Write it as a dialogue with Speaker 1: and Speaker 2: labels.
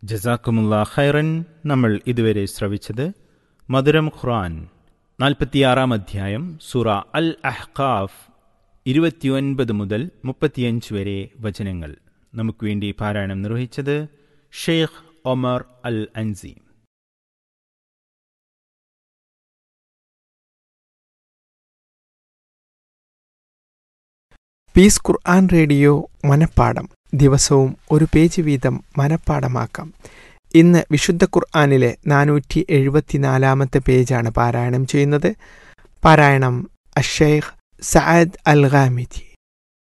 Speaker 1: ജസാക്കുമുള്ള ഖൈറൻ നമ്മൾ ഇതുവരെ ശ്രവിച്ചത് മധുരം ഖുറാൻ നാൽപ്പത്തിയാറാം അധ്യായം സുറ അൽ അഹ്കാഫ് ഇരുപത്തിയൊൻപത് മുതൽ മുപ്പത്തിയഞ്ച് വരെ വചനങ്ങൾ നമുക്ക് വേണ്ടി പാരായണം നിർവഹിച്ചത് Sheikh Omar al Ansi
Speaker 2: Peace Quran radio മനപ്പാടം ദിവസവും ഒരു പേജ് വീതം മനപ്പാടമാക്കാം ഇന്ന് വിശുദ്ധ ഖുർആാനിലെ നാനൂറ്റി എഴുപത്തിനാലാമത്തെ പേജാണ് പാരായണം ചെയ്യുന്നത് പാരായണം അഷേഖ് സഅദ് അൽ ഖാമിദി